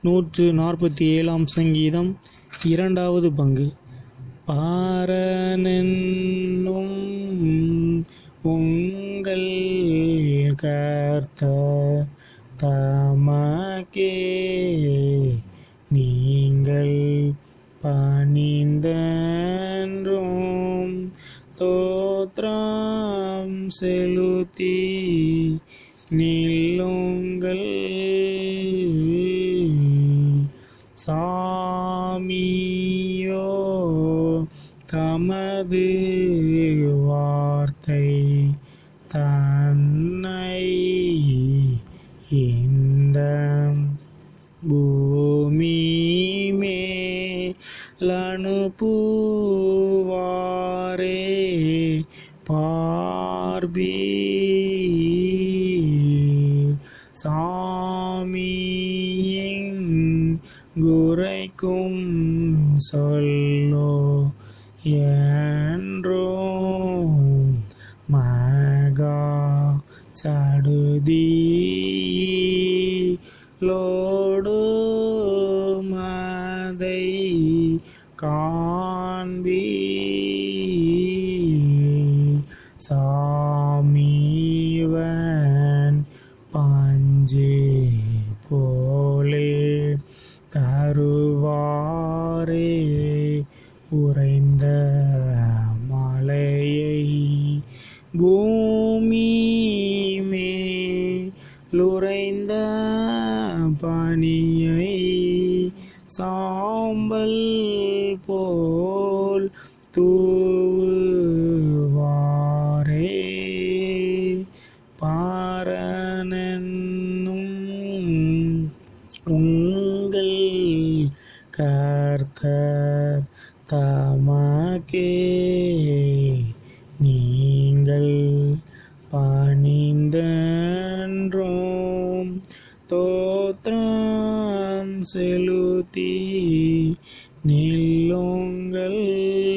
நூற்று நாற்பத்தி ஏழாம் சங்கீதம் இரண்டாவது பங்கு பாரனென்னும் உங்கள் கர்த்த தமக்கே நீங்கள் பணிந்தன்றும் தோற்றம் செலுத்தி நில்லுங்கள் சாமியோ தமது வார்த்தை தன்னை இந்த பூமி மேலனுப்புவாரே பார்பீர் சாமியின் குறைக்கும் சொல்லோ என்றோ மகா சடுதி லோடு மதை காண்பீர் சாமிவன் பஞ்சே போலே தருவாரே உறைந்த மலையை பூமி மேலுறைந்த பனியை சாம்பல் போல் தூவாரே பாரனென்னும் உங்கள் கர்த்தர் தமக்கே நீங்கள் பணிந்தன்றோம் தோற்றம் செலுத்தி நில்லுங்கள்